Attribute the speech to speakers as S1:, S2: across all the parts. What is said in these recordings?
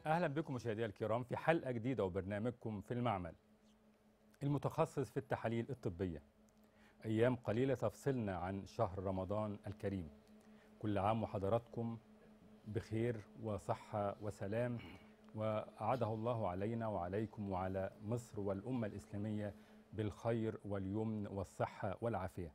S1: اهلا بكم مشاهدينا الكرام في حلقه جديده وبرنامجكم في المعمل المتخصص في التحاليل الطبيه ايام قليله تفصلنا عن شهر رمضان الكريم كل عام وحضراتكم بخير وصحه وسلام واعاده الله علينا وعليكم وعلى مصر والامه الاسلاميه بالخير واليمن والصحه والعافيه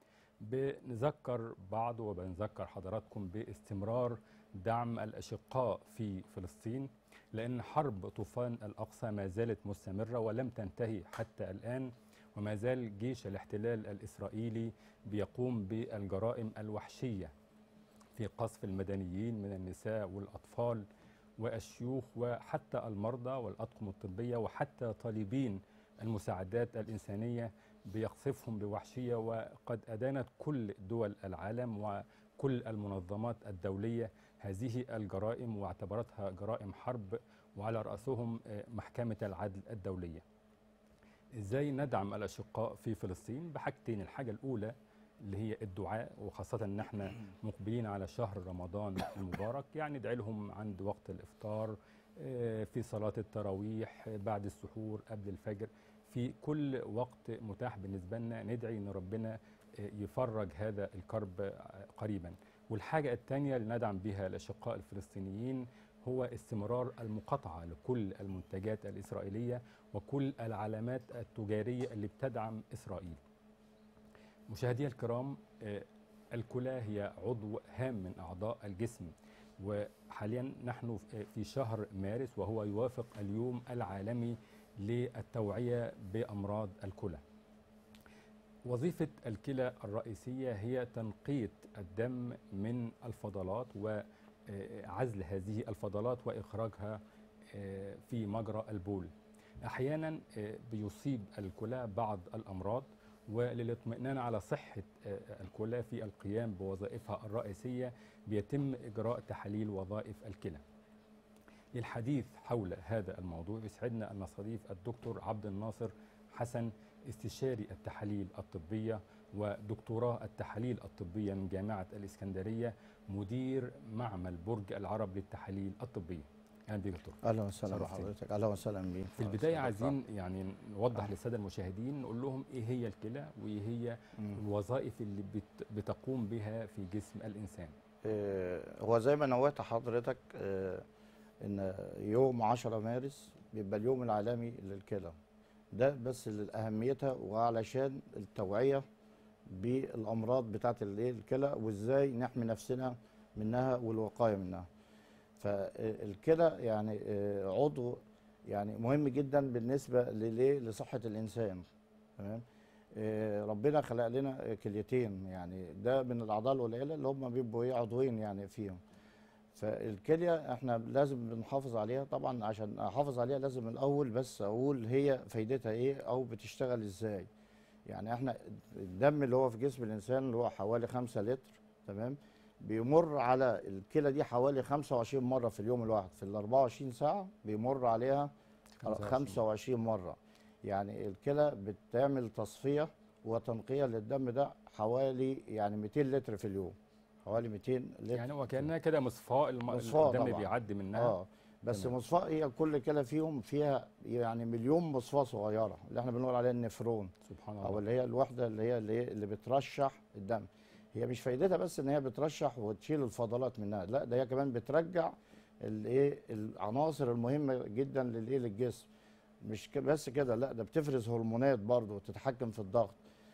S1: بنذكر بعض وبنذكر حضراتكم باستمرار دعم الأشقاء في فلسطين لأن حرب طوفان الأقصى ما زالت مستمرة ولم تنتهي حتى الآن وما زال جيش الاحتلال الإسرائيلي بيقوم بالجرائم الوحشية في قصف المدنيين من النساء والأطفال والشيوخ وحتى المرضى والأطقم الطبية وحتى طالبين المساعدات الإنسانية بيقصفهم بوحشية وقد أدانت كل دول العالم وكل المنظمات الدولية هذه الجرائم واعتبرتها جرائم حرب وعلى رأسهم محكمة العدل الدولية إزاي ندعم الأشقاء في فلسطين بحاجتين الحاجة الأولى اللي هي الدعاء وخاصة ان احنا مقبلين على شهر رمضان المبارك يعني ادعي لهم عند وقت الافطار في صلاة التراويح بعد السحور قبل الفجر في كل وقت متاح بالنسبة لنا ندعي ان ربنا يفرج هذا الكرب قريبا والحاجة الثانية اللي ندعم بها الأشقاء الفلسطينيين هو استمرار المقاطعة لكل المنتجات الإسرائيلية وكل العلامات التجارية اللي بتدعم إسرائيل مشاهدي الكرام الكلى هي عضو هام من أعضاء الجسم وحاليا نحن في شهر مارس وهو يوافق اليوم العالمي للتوعية بأمراض الكلى وظيفة الكلى الرئيسية هي تنقية الدم من الفضلات وعزل هذه الفضلات وإخراجها في مجرى البول أحيانا بيصيب الكلى بعض الأمراض وللاطمئنان على صحة الكلى في القيام بوظائفها الرئيسية بيتم إجراء تحاليل وظائف الكلى للحديث حول هذا الموضوع يسعدنا أن نستضيف الدكتور عبد الناصر حسن استشاري التحاليل الطبية ودكتوراه التحاليل الطبية من جامعة الإسكندرية مدير معمل برج العرب للتحاليل الطبية اهلا بيك دكتور
S2: اهلا وسهلا بحضرتك اهلا وسهلا بيك
S1: في البدايه عايزين يعني نوضح للساده المشاهدين نقول لهم ايه هي الكلى وايه هي مم. الوظائف اللي بت بتقوم بها في جسم الانسان
S2: إيه هو زي ما نوهت حضرتك إيه ان يوم 10 مارس بيبقى اليوم العالمي للكلى ده بس لاهميتها وعلشان التوعيه بالامراض بتاعه الكلى وازاي نحمي نفسنا منها والوقايه منها فالكلى يعني عضو يعني مهم جدا بالنسبه لليه لصحه الانسان تمام ربنا خلق لنا كليتين يعني ده من الاعضاء القليله اللي هم بيبقوا ايه عضوين يعني فيهم فالكليه احنا لازم بنحافظ عليها طبعا عشان احافظ عليها لازم الاول بس اقول هي فايدتها ايه او بتشتغل ازاي يعني احنا الدم اللي هو في جسم الانسان اللي هو حوالي 5 لتر تمام بيمر على الكلى دي حوالي 25 مره في اليوم الواحد في ال 24 ساعه بيمر عليها 25 مره يعني الكلى بتعمل تصفيه وتنقيه للدم ده حوالي يعني 200 لتر في اليوم حوالي 200 لتر
S1: يعني وكانها كده مصفاء الم... الدم طبعا. بيعدي منها
S2: اه بس تمام. مصفاء هي كل كلى فيهم فيها يعني مليون مصفاه صغيره اللي احنا بنقول عليها النفرون
S1: سبحان الله
S2: او اللي هي الوحده اللي هي اللي, اللي بترشح الدم هي مش فايدتها بس ان هي بترشح وتشيل الفضلات منها لا ده هي كمان بترجع الايه العناصر المهمه جدا للايه للجسم مش بس كده لا ده بتفرز هرمونات برضه وتتحكم في الضغط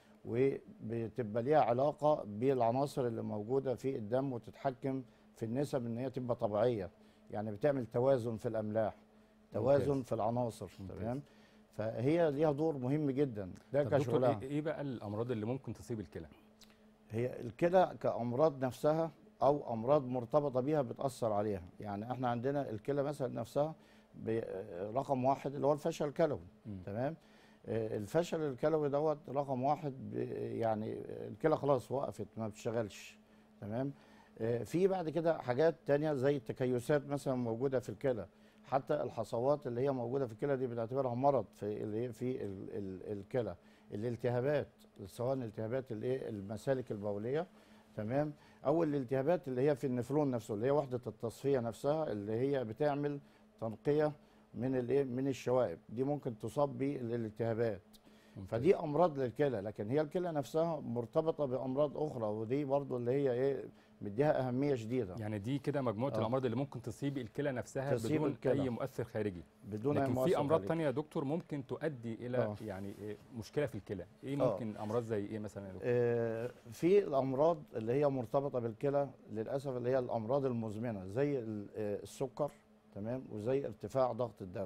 S2: وبتبقى ليها علاقه بالعناصر اللي موجوده في الدم وتتحكم في النسب ان هي تبقى طبيعيه يعني بتعمل توازن في الاملاح توازن ممتاز. في العناصر تمام فهي ليها دور مهم جدا
S1: ده كشغلها ايه بقى الامراض اللي ممكن تصيب الكلى
S2: هي الكلى كامراض نفسها او امراض مرتبطه بيها بتاثر عليها يعني احنا عندنا الكلى مثلا نفسها رقم واحد اللي هو الفشل الكلوي تمام الفشل الكلوي دوت رقم واحد يعني الكلى خلاص وقفت ما بتشتغلش تمام في بعد كده حاجات تانية زي التكيسات مثلا موجوده في الكلى حتى الحصوات اللي هي موجوده في الكلى دي بنعتبرها مرض في اللي هي في ال ال الكلى الالتهابات سواء الالتهابات اللي المسالك البوليه تمام او الالتهابات اللي هي في النفرون نفسه اللي هي وحده التصفيه نفسها اللي هي بتعمل تنقيه من الايه من الشوائب دي ممكن تصاب بالالتهابات
S1: ممتاز.
S2: فدي امراض للكلى لكن هي الكلى نفسها مرتبطه بامراض اخرى ودي برضو اللي هي ايه مديها اهميه شديده
S1: يعني دي كده مجموعه
S2: آه.
S1: الامراض اللي ممكن تصيب الكلى نفسها
S2: تصيب
S1: بدون
S2: الكلى.
S1: اي مؤثر خارجي
S2: بدون أي
S1: لكن
S2: مؤثر
S1: في امراض
S2: خارجي.
S1: تانية يا دكتور ممكن تؤدي الى
S2: آه.
S1: يعني إيه مشكله في الكلى ايه
S2: آه.
S1: ممكن امراض زي ايه مثلا يا دكتور
S2: آه، في الامراض اللي هي مرتبطه بالكلى للاسف اللي هي الامراض المزمنه زي ال- آه، السكر تمام وزي ارتفاع ضغط الدم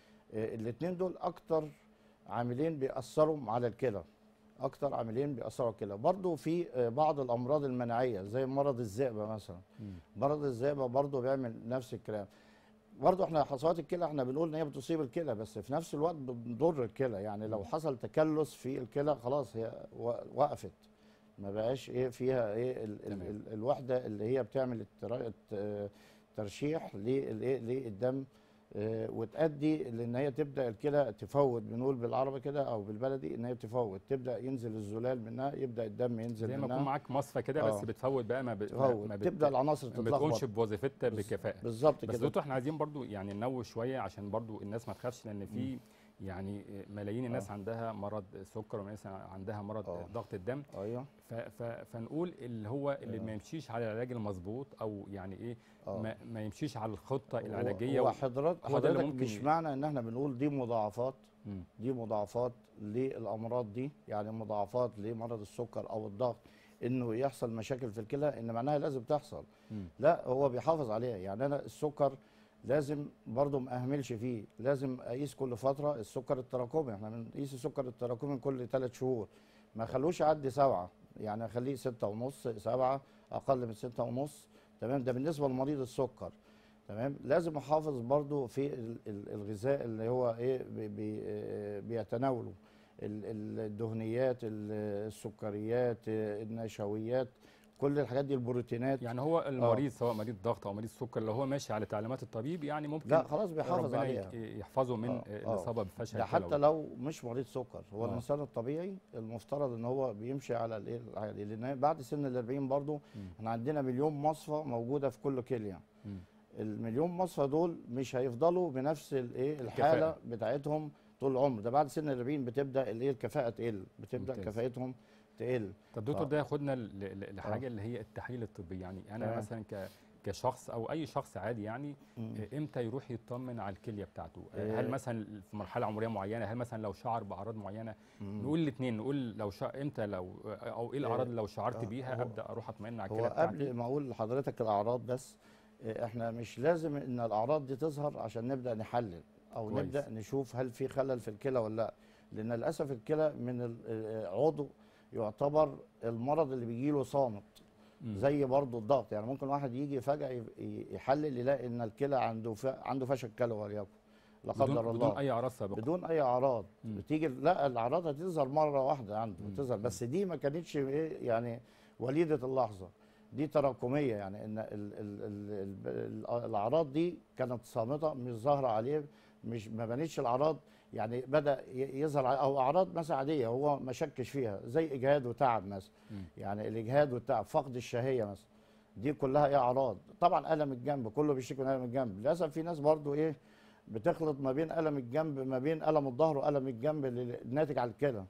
S2: الاثنين دول اكتر عاملين بيأثروا على الكلى اكتر عاملين بيأثروا على الكلى برضو في آه، بعض الامراض المناعيه زي مرض الذئبه مثلا
S1: مم.
S2: مرض الذئبه برضو بيعمل نفس الكلام برضو احنا حصوات الكلى احنا بنقول ان هي بتصيب الكلى بس في نفس الوقت بتضر الكلى يعني لو حصل تكلس في الكلى خلاص هي و- وقفت ما بقاش ايه فيها ايه ال ال
S1: تمام.
S2: ال الوحده اللي هي بتعمل الترا- الت- آه، ترشيح للايه للدم آه، وتؤدي لان هي تبدا الكلى تفوت بنقول بالعربي كده او بالبلدي ان هي تفوت تبدا ينزل الزلال منها يبدا الدم ينزل
S1: زي ما
S2: منها
S1: يكون معاك مصفى كده بس
S2: آه.
S1: بتفوت بقى ما, ب... ما-
S2: تفوت
S1: ما بت...
S2: تبدا العناصر
S1: ما بتقومش
S2: تتلخبط
S1: بوظيفتها
S2: بز-
S1: بكفاءه
S2: بالظبط
S1: بس
S2: كده
S1: دكتور احنا عايزين برضو يعني ننوه شويه عشان برضو الناس ما تخافش لان في يعني ملايين الناس
S2: آه.
S1: عندها مرض سكر وناس عندها مرض
S2: آه.
S1: ضغط الدم
S2: ايوه
S1: ف... ف... فنقول اللي هو اللي
S2: آه.
S1: ما يمشيش على العلاج المظبوط او يعني ايه
S2: اه
S1: ما, ما يمشيش على الخطه
S2: هو-
S1: العلاجيه
S2: هو
S1: و...
S2: حضرتك
S1: هو ده اللي
S2: حضرتك
S1: ممكن
S2: مش
S1: ي-
S2: معنى ان احنا بنقول دي مضاعفات
S1: مم.
S2: دي مضاعفات للامراض دي يعني مضاعفات لمرض السكر او الضغط انه يحصل مشاكل في الكلى ان معناها لازم تحصل
S1: مم.
S2: لا هو بيحافظ عليها يعني انا السكر لازم برضه ما اهملش فيه لازم اقيس كل فتره السكر التراكمي احنا بنقيس السكر التراكمي كل ثلاث شهور ما خلوش يعدي سبعه يعني اخليه ستة ونص سبعة اقل من ستة ونص تمام ده بالنسبه لمريض السكر تمام لازم احافظ برضو في ال- ال- الغذاء اللي هو ايه بي بي آه، بيتناوله ال- ال- الدهنيات ال- السكريات آه، النشويات كل الحاجات دي البروتينات
S1: يعني هو المريض سواء مريض ضغط او مريض سكر لو هو ماشي على تعليمات الطبيب يعني ممكن
S2: لا خلاص بيحافظ
S1: ربنا
S2: عليها
S1: ي- يحفظه من
S2: آه، آه.
S1: الاصابه بفشل
S2: ده حتى
S1: كلوي.
S2: لو مش مريض سكر هو
S1: آه.
S2: الانسان الطبيعي المفترض ان هو بيمشي على الايه العادي لان بعد سن ال 40 برضه
S1: مم.
S2: احنا عندنا مليون مصفى موجوده في كل كليه
S1: مم.
S2: المليون مصفى دول مش هيفضلوا بنفس الايه الحاله
S1: الكفاءة.
S2: بتاعتهم طول العمر ده بعد سن ال 40 بتبدا الايه الكفاءه تقل بتبدا
S1: ممتاز.
S2: كفاءتهم تقل
S1: طب دكتور
S2: آه.
S1: ده ياخدنا ل- ل- لحاجه اللي هي التحليل الطبي يعني انا
S2: تمام.
S1: مثلا ك كشخص او اي شخص عادي يعني
S2: مم.
S1: آه، امتى يروح يطمن على الكليه بتاعته آه،
S2: آه.
S1: هل مثلا في مرحله عمريه معينه هل مثلا لو شعر باعراض معينه
S2: مم.
S1: نقول الاثنين نقول لو شا... امتى لو او ايه الاعراض اللي لو شعرت
S2: آه،
S1: بيها
S2: هو-
S1: ابدا اروح اطمئن على
S2: هو
S1: الكليه
S2: قبل
S1: بتاعتي
S2: ما اقول لحضرتك الاعراض بس آه، احنا مش لازم ان الاعراض دي تظهر عشان نبدا نحلل او
S1: كويس.
S2: نبدا نشوف هل في خلل في الكلى ولا لا لان للاسف الكلى من ال- آه، عضو يعتبر المرض اللي بيجي له صامت
S1: مم.
S2: زي برضه الضغط يعني ممكن واحد يجي فجاه ي- ي- يحلل يلاقي ان الكلى عنده ف... عنده فشل كلوي وليكن لا قدر
S1: بدون,
S2: الله
S1: بدون اي اعراض سابقه
S2: بدون اي اعراض
S1: مم.
S2: بتيجي لا الاعراض هتظهر مره واحده عنده
S1: مم.
S2: بتظهر بس دي ما كانتش ايه يعني وليده اللحظه دي تراكميه يعني ان ال ال ال ال ال الاعراض دي كانت صامته مش ظاهره عليه مش ما بانتش الاعراض يعني بدا ي- يظهر ع- او اعراض مثلا عاديه هو ما شكش فيها زي اجهاد وتعب مثلا
S1: مم.
S2: يعني الاجهاد والتعب فقد الشهيه مثلا دي كلها ايه اعراض طبعا الم الجنب كله بيشتكي من الم الجنب للاسف في ناس برضو ايه بتخلط ما بين الم الجنب ما بين الم الظهر والم الجنب اللي ناتج على الكلى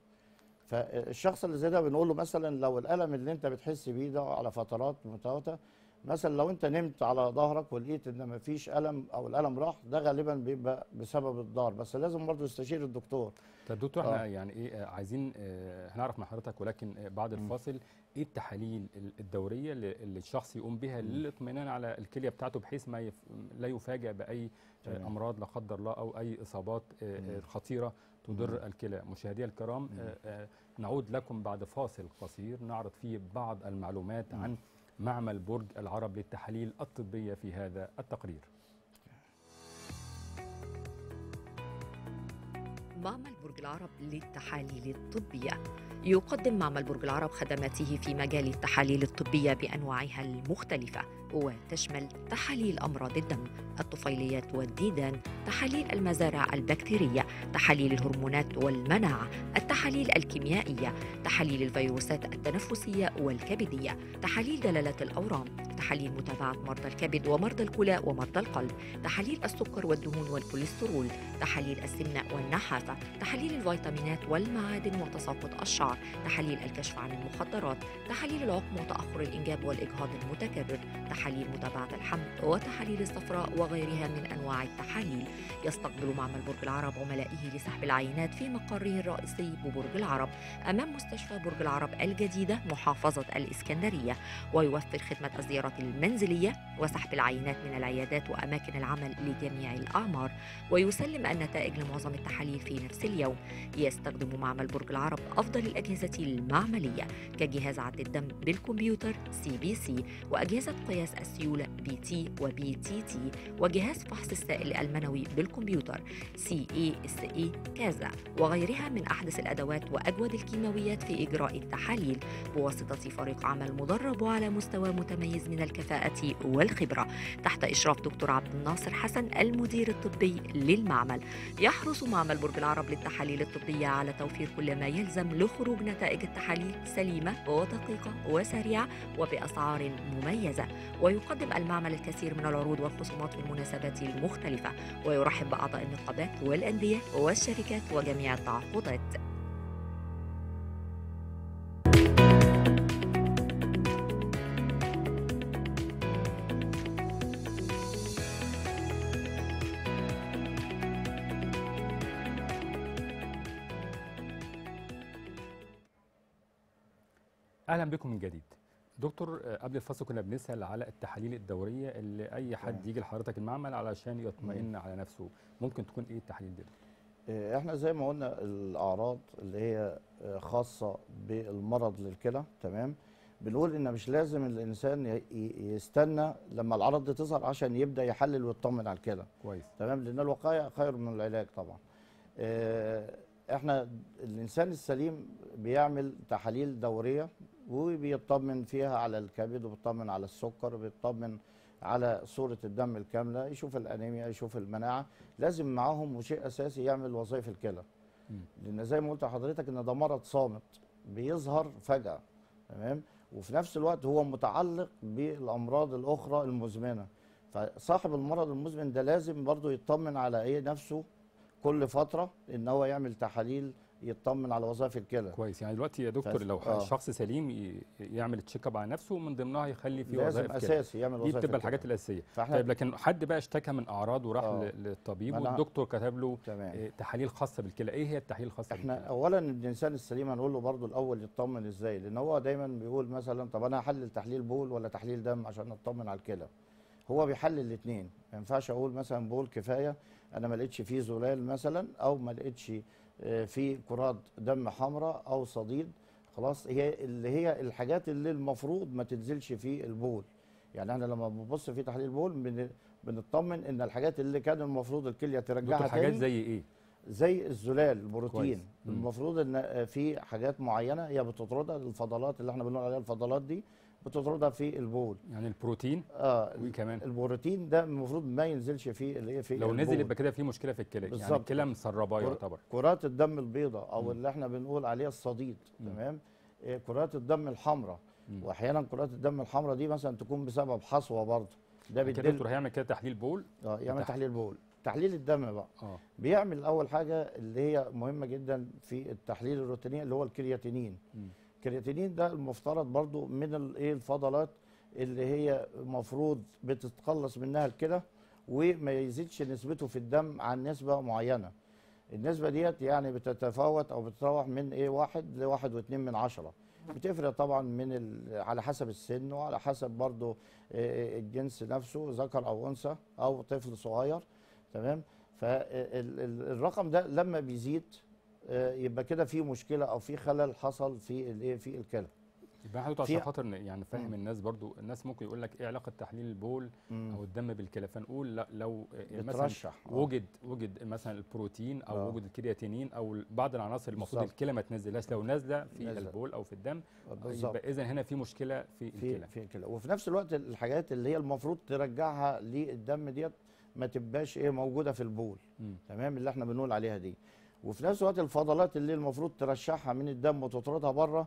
S2: فالشخص اللي زي ده بنقول له مثلا لو الالم اللي انت بتحس بيه ده على فترات متفاوته مثلا لو انت نمت على ظهرك ولقيت ان ما فيش الم او الالم راح ده غالبا بيبقى بسبب الظهر بس لازم برضه تستشير الدكتور
S1: طب دكتور احنا
S2: آه.
S1: يعني ايه آه، عايزين آه، هنعرف من حضرتك ولكن آه، بعد
S2: مم.
S1: الفاصل ايه التحاليل ال- الدوريه اللي اللي الشخص يقوم بها
S2: مم.
S1: للاطمئنان على الكليه بتاعته بحيث ما يف... لا يفاجئ باي آه،
S2: تمام.
S1: امراض لا قدر الله او اي اصابات آه، آه،
S2: مم.
S1: خطيره تضر
S2: مم.
S1: الكلى مشاهدي الكرام
S2: مم.
S1: آه، آه، نعود لكم بعد فاصل قصير نعرض فيه بعض المعلومات
S2: مم.
S1: عن معمل برج العرب للتحاليل الطبيه في هذا التقرير
S3: معمل برج العرب للتحاليل الطبية يقدم معمل برج العرب خدماته في مجال التحاليل الطبية بأنواعها المختلفة وتشمل تحاليل أمراض الدم الطفيليات والديدان تحاليل المزارع البكتيرية تحاليل الهرمونات والمناعة التحاليل الكيميائية تحاليل الفيروسات التنفسية والكبدية تحاليل دلالات الأورام تحاليل متابعة مرضى الكبد ومرضى الكلى ومرضى القلب تحاليل السكر والدهون والكوليسترول تحاليل السمنة والنحافة تحاليل الفيتامينات والمعادن وتساقط الشعر تحاليل الكشف عن المخدرات تحاليل العقم وتأخر الإنجاب والإجهاض المتكرر تحاليل متابعة الحمل وتحاليل الصفراء وغيرها من أنواع التحاليل يستقبل معمل برج العرب عملائه لسحب العينات في مقره الرئيسي ببرج العرب أمام مستشفى برج العرب الجديدة محافظة الإسكندرية ويوفر خدمة الزيارات المنزلية وسحب العينات من العيادات وأماكن العمل لجميع الأعمار ويسلم النتائج لمعظم التحاليل في نفس اليوم يستخدم معمل برج العرب أفضل الأجهزة المعملية كجهاز عد الدم بالكمبيوتر سي بي سي وأجهزة قياس السيولة بي تي وبي تي تي وجهاز فحص السائل المنوي بالكمبيوتر سي اي اس اي كذا وغيرها من أحدث الأدوات وأجود الكيماويات في إجراء التحاليل بواسطة فريق عمل مدرب وعلى مستوى متميز من الكفاءة والخبرة تحت إشراف دكتور عبد الناصر حسن المدير الطبي للمعمل يحرص معمل برج العرب للتحاليل الطبية على توفير كل ما يلزم لخروج نتائج التحاليل سليمة ودقيقة وسريعة وبأسعار مميزة ويقدم المعمل الكثير من العروض والخصومات في المناسبات المختلفة ويرحب بأعضاء النقابات والأندية والشركات وجميع التعاقدات
S1: اهلا بكم من جديد دكتور آه، قبل الفصل كنا بنسال على التحاليل الدوريه اللي اي حد
S2: تمام.
S1: يجي لحضرتك المعمل علشان يطمئن على نفسه ممكن تكون ايه التحاليل دي
S2: آه، احنا زي ما قلنا الاعراض اللي هي آه، خاصه بالمرض للكلى تمام بنقول ان مش لازم الانسان ي- ي- يستنى لما الاعراض دي تظهر عشان يبدا يحلل ويطمن على الكلى
S1: كويس
S2: تمام لان الوقايه خير من العلاج طبعا آه، احنا الانسان السليم بيعمل تحاليل دوريه وبيطمن فيها على الكبد وبيطمن على السكر وبيطمن على صوره الدم الكامله يشوف الانيميا يشوف المناعه لازم معاهم وشيء اساسي يعمل وظائف الكلى
S1: مم.
S2: لان زي ما قلت لحضرتك ان ده مرض صامت بيظهر فجاه تمام وفي نفس الوقت هو متعلق بالامراض الاخرى المزمنه فصاحب المرض المزمن ده لازم برضه يطمن على ايه نفسه كل فتره ان هو يعمل تحاليل يطمن على وظائف الكلى
S1: كويس يعني دلوقتي يا دكتور
S2: فس-
S1: لو
S2: آه.
S1: شخص سليم ي- يعمل تشيك اب على نفسه من ضمنها يخلي فيه
S2: لازم
S1: وظائف كده
S2: اساسي يعمل
S1: دي
S2: وظائف
S1: بتبقى
S2: الكلى.
S1: الحاجات الاساسيه
S2: فاحنا
S1: طيب لكن حد بقى اشتكى من اعراض وراح
S2: آه.
S1: ل- للطبيب
S2: ما أنا-
S1: والدكتور كتب له
S2: تمام
S1: آه، تحاليل خاصه بالكلى ايه هي التحاليل الخاصه
S2: احنا
S1: بالكلى
S2: اولا الانسان السليم هنقول له برضه الاول يطمن ازاي لان هو دايما بيقول مثلا طب انا هحلل تحليل بول ولا تحليل دم عشان اطمن على الكلى هو بيحلل الاثنين ما ينفعش اقول مثلا بول كفايه انا ما لقيتش فيه زلال مثلا او ما لقيتش آه، فيه كرات دم حمراء او صديد خلاص هي اللي هي الحاجات اللي المفروض ما تنزلش في البول يعني احنا لما بنبص في تحليل بول بن- بنطمن ان الحاجات اللي كان المفروض الكليه ترجعها
S1: دكتور حاجات
S2: تاني
S1: زي ايه
S2: زي الزلال البروتين
S1: كويس. مم.
S2: المفروض ان في حاجات معينه هي بتطردها الفضلات اللي احنا بنقول عليها الفضلات دي بتطردها في البول
S1: يعني البروتين
S2: اه
S1: وايه كمان
S2: البروتين ده المفروض ما ينزلش في اللي هي في
S1: لو نزل
S2: البول.
S1: يبقى كده في مشكله في الكلى يعني
S2: بالظبط.
S1: الكلى مسرباه
S2: كر-
S1: يعتبر
S2: كرات الدم البيضاء او
S1: مم.
S2: اللي احنا بنقول عليها الصديد
S1: مم.
S2: تمام آه، كرات الدم الحمراء
S1: مم.
S2: واحيانا كرات الدم الحمراء دي مثلا تكون بسبب حصوه برضه ده
S1: يعني كده
S2: بيدل
S1: دكتور هيعمل كده تحليل بول
S2: اه يعمل
S1: وتح-
S2: تحليل بول تحليل الدم بقى
S1: اه
S2: بيعمل اول حاجه اللي هي مهمه جدا في التحليل الروتيني اللي هو الكرياتينين
S1: مم.
S2: الكرياتينين ده المفترض برضو من الايه الفضلات اللي هي المفروض بتتخلص منها الكلى وما يزيدش نسبته في الدم عن نسبه معينه النسبه ديت يعني بتتفاوت او بتتراوح من ايه واحد لواحد واتنين من عشرة بتفرق طبعا من ال- على حسب السن وعلى حسب برضو آه، الجنس نفسه ذكر او انثى او طفل صغير تمام فالرقم ده لما بيزيد آه، يبقى كده في مشكله او في خلل حصل في الايه في الكلى
S1: يبقى احنا
S2: في-
S1: عشان خاطر ن- يعني نفهم
S2: مم.
S1: الناس برضو الناس ممكن يقول لك ايه علاقه تحليل البول
S2: مم.
S1: او الدم بالكلى فنقول لا لو آه، مثلا
S2: بترشح آه.
S1: وجد وجد مثلا البروتين او
S2: آه.
S1: وجد الكرياتينين او بعض العناصر المفروض
S2: بالظبط.
S1: الكلى ما تنزلهاش لو نازله في
S2: نازلة.
S1: البول او في الدم
S2: بالظبط
S1: يبقى اذا هنا في مشكله في
S2: في
S1: الكلى
S2: في الكلى وفي نفس الوقت الحاجات اللي هي المفروض ترجعها للدم ديت ما تبقاش ايه موجوده في البول
S1: مم.
S2: تمام اللي احنا بنقول عليها دي وفي نفس الوقت الفضلات اللي المفروض ترشحها من الدم وتطردها بره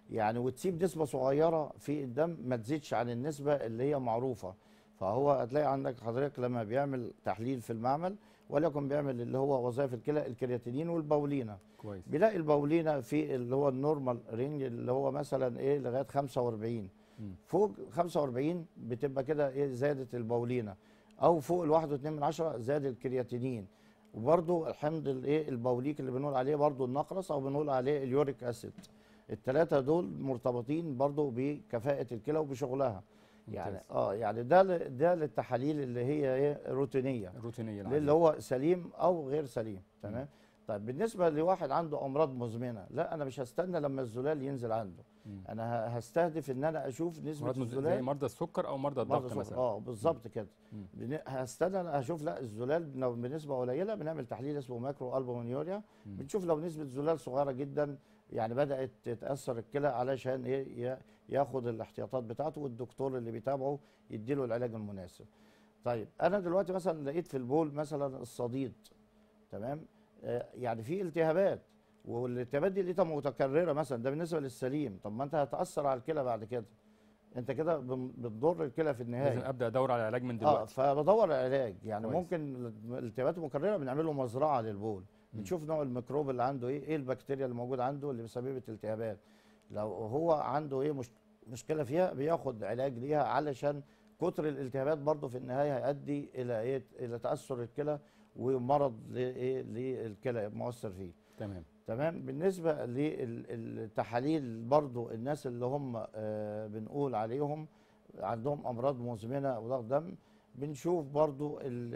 S2: يعني وتسيب نسبه صغيره في الدم ما تزيدش عن النسبه اللي هي معروفه فهو هتلاقي عندك حضرتك لما بيعمل تحليل في المعمل وليكن بيعمل اللي هو وظائف الكلى الكرياتينين والبولينا
S1: كويس
S2: بيلاقي البولينا في اللي هو النورمال رينج اللي هو مثلا ايه لغايه 45
S1: مم.
S2: فوق 45 بتبقى كده ايه زادت البولينا او فوق ال 1.2 من عشرة زاد الكرياتينين وبرده الحمض الايه البوليك اللي بنقول عليه برده النقرس او بنقول عليه اليوريك اسيد الثلاثه دول مرتبطين برضو بكفاءه الكلى وبشغلها يعني
S1: ممتاز.
S2: اه يعني ده ل- ده للتحاليل اللي هي ايه روتينيه
S1: الروتينيه
S2: اللي
S1: العادية.
S2: هو سليم او غير سليم تمام طيب بالنسبه لواحد عنده امراض مزمنه لا انا مش هستنى لما الزلال ينزل عنده
S1: مم.
S2: انا ه- هستهدف ان انا اشوف نسبه
S1: مرض مز- زي
S2: الزلال
S1: مرضى السكر او مرضى
S2: مرضى
S1: الضغط
S2: سكر.
S1: مثلا
S2: اه بالظبط كده
S1: مم.
S2: بن- هستنى أنا اشوف لا الزلال لو بنسبه قليله بنعمل تحليل اسمه ماكرو البومينيوريا
S1: مم.
S2: بنشوف لو نسبه زلال صغيره جدا يعني بدات تتاثر الكلى علشان ايه ي- ياخد الاحتياطات بتاعته والدكتور اللي بيتابعه يديله العلاج المناسب طيب انا دلوقتي مثلا لقيت في البول مثلا الصديد تمام آه يعني في التهابات والالتهابات دي لقيتها متكرره مثلا ده بالنسبه للسليم طب ما انت هتاثر على الكلى بعد كده انت كده بن- بتضر الكلى في النهايه
S1: لازم ابدا ادور على علاج من
S2: اه
S1: دلوقتي
S2: فبدور على علاج يعني
S1: كويس.
S2: ممكن الالتهابات المكرره بنعمل له مزرعه للبول
S1: مم.
S2: بنشوف نوع الميكروب اللي عنده ايه ايه البكتيريا اللي موجوده عنده اللي مسببه التهابات لو هو عنده ايه مش مشكله فيها بياخد علاج ليها علشان كتر الالتهابات برضه في النهايه هيؤدي الى ايه الى تاثر الكلى ومرض لايه للكلى مؤثر فيه
S1: تمام
S2: تمام بالنسبه للتحاليل برضو الناس اللي هم آه بنقول عليهم عندهم امراض مزمنه او ضغط دم بنشوف برضو ال-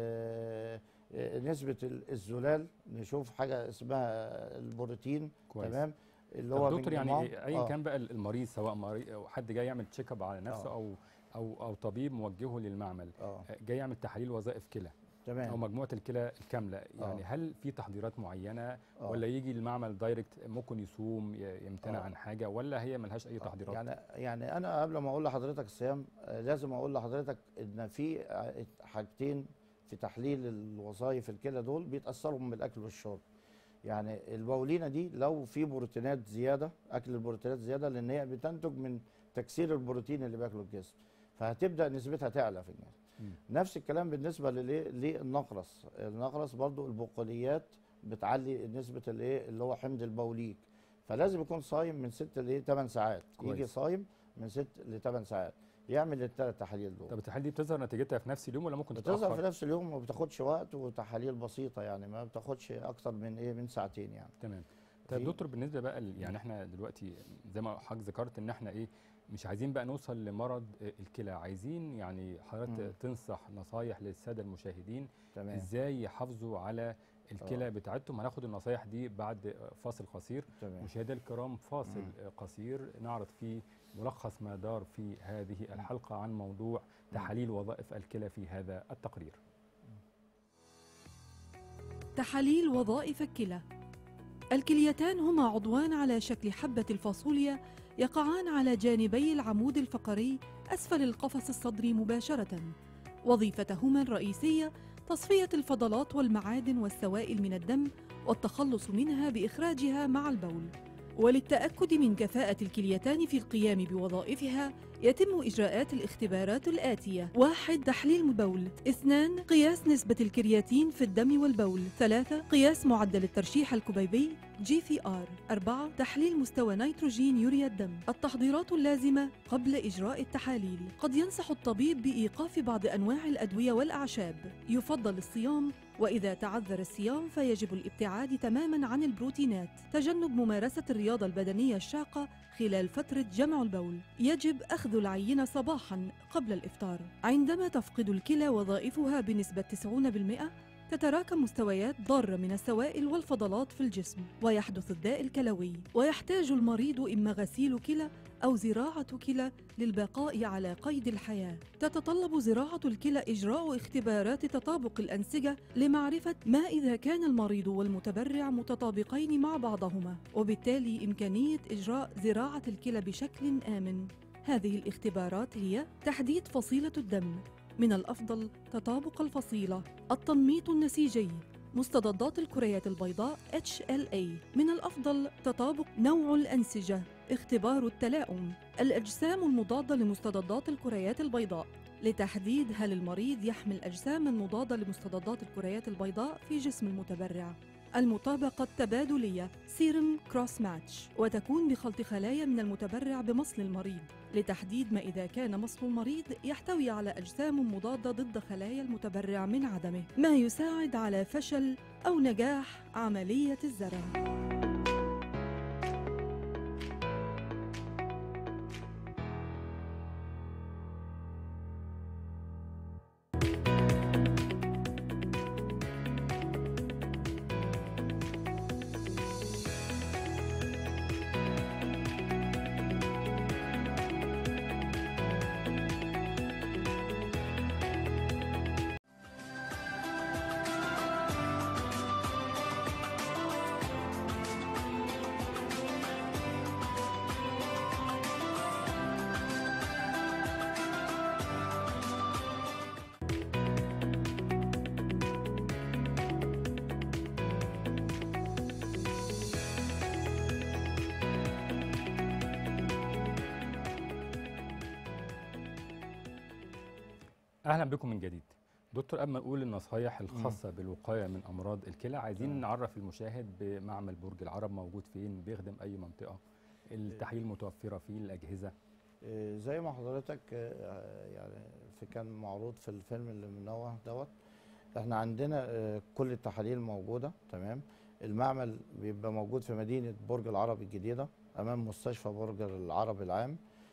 S2: آه، آه، نسبه ال- الزلال نشوف حاجه اسمها البروتين
S1: كويس
S2: تمام اللي
S1: طب
S2: هو
S1: دكتور يعني
S2: بنجمعه.
S1: إيه- ايا
S2: آه.
S1: كان بقى المريض سواء مريض او حد جاي يعمل تشيك اب على نفسه
S2: آه.
S1: او او او طبيب موجهه للمعمل
S2: اه
S1: جاي يعمل تحاليل وظائف كلى او
S2: تمام
S1: مجموعه الكلى الكامله يعني
S2: آه.
S1: هل في تحضيرات معينه
S2: آه.
S1: ولا يجي المعمل دايركت ممكن يصوم ي- يمتنع
S2: آه.
S1: عن حاجه ولا هي ملهاش اي
S2: آه،
S1: تحضيرات
S2: يعني يعني انا قبل ما اقول لحضرتك الصيام آه، لازم اقول لحضرتك ان في ع- حاجتين في تحليل الوظائف الكلى دول بيتاثروا من الاكل والشرب يعني البولينه دي لو في بروتينات زياده اكل البروتينات زياده لان هي بتنتج من تكسير البروتين اللي بياكله الجسم فهتبدا نسبتها تعلى في الجسم
S1: مم.
S2: نفس الكلام بالنسبه للايه للنقرس النقرس برضو البقوليات بتعلي نسبه الايه اللي هو حمض البوليك فلازم يكون صايم من 6 ل 8 ساعات
S1: كويس.
S2: يجي صايم من 6 ل 8 ساعات يعمل الثلاث تحاليل دول
S1: طب التحاليل دي بتظهر نتيجتها في نفس اليوم ولا ممكن
S2: بتظهر في
S1: تتاخر
S2: نفس اليوم وما بتاخدش وقت وتحاليل بسيطه يعني ما بتاخدش اكتر من ايه من ساعتين يعني
S1: تمام طيب
S2: في-
S1: دكتور بالنسبه بقى ل- يعني احنا دلوقتي زي ما حضرتك ذكرت ان احنا ايه مش عايزين بقى نوصل لمرض آه، الكلى عايزين يعني حضرتك
S2: مم.
S1: تنصح نصايح للساده المشاهدين
S2: تمام
S1: ازاي يحافظوا على الكلى
S2: آه.
S1: بتاعتهم هناخد النصايح دي بعد آه، فاصل قصير
S2: تمام
S1: مشاهدينا الكرام فاصل
S2: مم.
S1: آه، قصير نعرض فيه ملخص ما دار في هذه الحلقه عن موضوع تحاليل وظائف الكلى في هذا التقرير
S4: تحاليل وظائف الكلى الكليتان هما عضوان على شكل حبة الفاصوليا يقعان على جانبي العمود الفقري أسفل القفص الصدري مباشرة وظيفتهما الرئيسية تصفية الفضلات والمعادن والسوائل من الدم والتخلص منها بإخراجها مع البول وللتأكد من كفاءة الكليتان في القيام بوظائفها يتم إجراءات الاختبارات الآتية واحد تحليل البول اثنان قياس نسبة الكرياتين في الدم والبول ثلاثة قياس معدل الترشيح الكبيبي جي في آر أربعة تحليل مستوى نيتروجين يوريا الدم التحضيرات اللازمة قبل إجراء التحاليل قد ينصح الطبيب بإيقاف بعض أنواع الأدوية والأعشاب يفضل الصيام وإذا تعذر الصيام فيجب الابتعاد تماما عن البروتينات تجنب ممارسة الرياضة البدنية الشاقة خلال فترة جمع البول يجب أخذ العينة صباحا قبل الإفطار عندما تفقد الكلى وظائفها بنسبة 90% تتراكم مستويات ضارة من السوائل والفضلات في الجسم ويحدث الداء الكلوي ويحتاج المريض إما غسيل كلى أو زراعة كلى للبقاء على قيد الحياة تتطلب زراعة الكلى إجراء اختبارات تطابق الأنسجة لمعرفة ما إذا كان المريض والمتبرع متطابقين مع بعضهما وبالتالي إمكانية إجراء زراعة الكلى بشكل آمن هذه الاختبارات هي تحديد فصيلة الدم من الأفضل تطابق الفصيلة التنميط النسيجي مستضدات الكريات البيضاء HLA من الأفضل تطابق نوع الأنسجة اختبار التلاؤم الأجسام المضادة لمستضدات الكريات البيضاء لتحديد هل المريض يحمل أجساما مضادة لمستضدات الكريات البيضاء في جسم المتبرع المطابقة التبادلية سيرم كروس ماتش وتكون بخلط خلايا من المتبرع بمصل المريض لتحديد ما إذا كان مصل المريض يحتوي على أجسام مضادة ضد خلايا المتبرع من عدمه ما يساعد على فشل أو نجاح عملية الزرع
S1: اهلا بكم من جديد دكتور قبل ما نقول النصايح الخاصه بالوقايه من امراض الكلى عايزين
S2: تمام.
S1: نعرف المشاهد بمعمل برج العرب موجود فين بيخدم اي منطقه التحاليل متوفره فيه الاجهزه
S2: آه، زي ما حضرتك آه، يعني في كان معروض في الفيلم اللي منوه دوت احنا عندنا آه، كل التحاليل موجوده تمام المعمل بيبقى موجود في مدينه برج العرب الجديده امام مستشفى برج العرب العام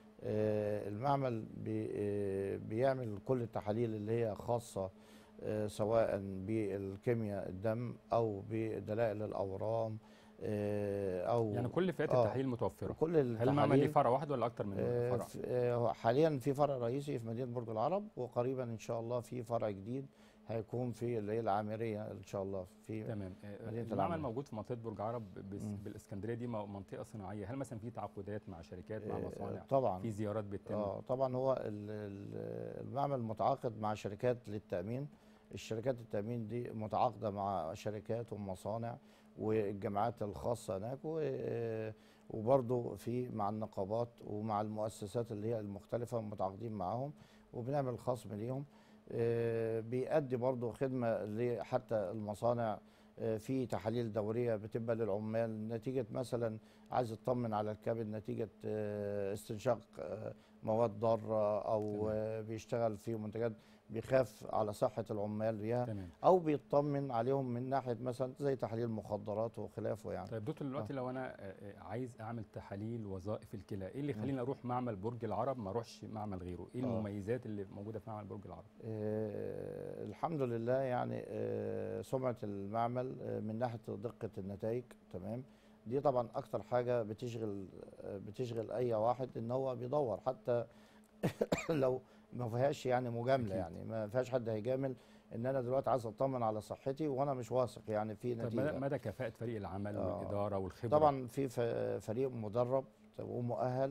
S2: آه، المعمل بي آه، بيعمل كل التحاليل اللي هي خاصه آه، سواء بالكيمياء الدم او بدلائل الاورام آه، او
S1: يعني كل فئات
S2: آه.
S1: التحاليل متوفره
S2: كل
S1: هل المعمل ليه
S2: التحاليل
S1: فرع واحد ولا اكتر من
S2: آه،
S1: فرع
S2: ف- آه، حاليا في فرع رئيسي في مدينه برج العرب وقريبا ان شاء الله في فرع جديد هيكون في اللي هي العامريه ان شاء الله في
S1: تمام آه،
S2: مدينة
S1: المعمل
S2: العمل.
S1: موجود في منطقه برج عرب بس-
S2: مم.
S1: بالاسكندريه دي مو- منطقه صناعيه هل مثلا في تعاقدات مع شركات مع
S2: آه،
S1: مصانع
S2: طبعا
S1: في زيارات بتتم
S2: اه طبعا هو ال- ال- المعمل متعاقد مع شركات للتامين الشركات التامين دي متعاقده مع شركات ومصانع والجامعات الخاصه هناك و- وبرضه في مع النقابات ومع المؤسسات اللي هي المختلفه متعاقدين معاهم وبنعمل خصم ليهم آه، بيأدي برضه خدمه ل- حتى المصانع آه، في تحاليل دوريه بتبقى للعمال نتيجه مثلا عايز يطمن على الكبد نتيجه آه، استنشاق آه، مواد ضاره او
S1: تمام.
S2: آه، بيشتغل في منتجات بيخاف على صحه العمال بيها
S1: تمام
S2: او بيطمن عليهم من ناحيه مثلا زي تحليل مخدرات وخلافه يعني
S1: طيب دكتور دلوقتي لو انا آه، آه، عايز اعمل تحاليل وظائف الكلى ايه اللي يخليني اروح معمل برج العرب ما اروحش معمل غيره ايه
S2: آه.
S1: المميزات اللي موجوده في معمل برج العرب
S2: آه، الحمد لله يعني آه، سمعة المعمل آه، من ناحية دقة النتائج تمام دي طبعا أكتر حاجة بتشغل آه، بتشغل أي واحد إن هو بيدور حتى لو ما فيهاش يعني مجاملة
S1: أكيد.
S2: يعني ما فيهاش حد هيجامل إن أنا دلوقتي عايز أطمن على صحتي وأنا مش واثق يعني في
S1: طب مدى,
S2: نتيجة
S1: مدى كفاءه فريق العمل
S2: آه.
S1: والاداره والخبره
S2: طبعا في ف- فريق مدرب ومؤهل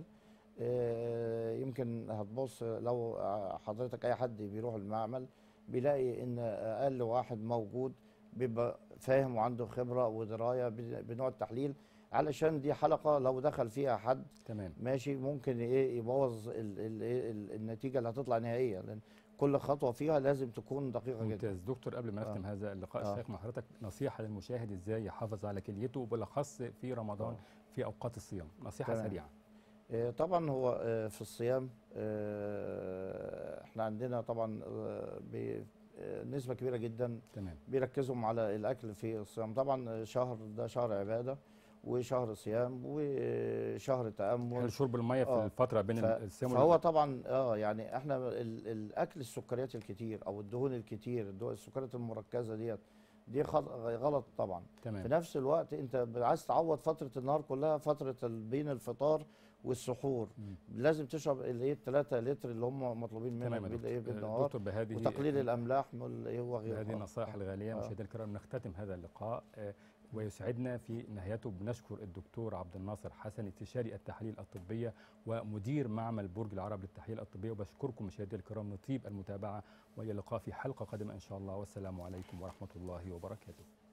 S2: آه، يمكن هتبص لو حضرتك اي حد بيروح المعمل بيلاقي ان اقل واحد موجود بيبقى فاهم وعنده خبره ودرايه بن- بنوع التحليل علشان دي حلقه لو دخل فيها حد
S1: تمام
S2: ماشي ممكن ايه يبوظ ال ال ال النتيجه اللي هتطلع نهائيه لان كل خطوه فيها لازم تكون دقيقه جدا
S1: ممتاز دكتور قبل ما
S2: آه.
S1: نختم هذا اللقاء
S2: آه.
S1: الشيخ مع حضرتك نصيحه للمشاهد ازاي يحافظ على كليته وبالاخص في رمضان
S2: آه.
S1: في اوقات الصيام نصيحه
S2: تمام.
S1: سريعه
S2: آه، طبعا هو آه، في الصيام آه، احنا عندنا طبعا آه، ب- آه، نسبة كبيرة جدا
S1: تمام
S2: بيركزوا على الأكل في الصيام طبعا شهر ده شهر عبادة وشهر صيام وشهر
S1: هل
S2: تأمل
S1: شرب الميه في
S2: آه.
S1: الفتره بين
S2: ف-
S1: الصيام
S2: فهو
S1: وال-
S2: طبعا اه يعني احنا ال- الاكل السكريات الكتير او الدهون الكتير الدهون- السكريات المركزه ديت دي خط- غلط طبعا في
S1: تمام
S2: نفس الوقت انت عايز تعوض فتره النهار كلها فتره ال- بين الفطار والسحور
S1: مم.
S2: لازم تشرب اللي هي الثلاثة لتر اللي هم مطلوبين منك
S1: تمام يا
S2: بال- ايه
S1: دكتور. آه،
S2: بالنهار
S1: دكتور بهذه
S2: وتقليل الاملاح وال- ايه وغيره
S1: بهذه النصائح الغالية
S2: آه.
S1: مشاهدينا الكرام نختتم هذا اللقاء آه، ويسعدنا في نهايته بنشكر الدكتور عبد الناصر حسن استشاري التحاليل الطبية ومدير معمل برج العرب للتحاليل الطبية وبشكركم مشاهدينا الكرام نطيب المتابعة والى اللقاء في حلقة قادمة إن شاء الله والسلام عليكم ورحمة الله وبركاته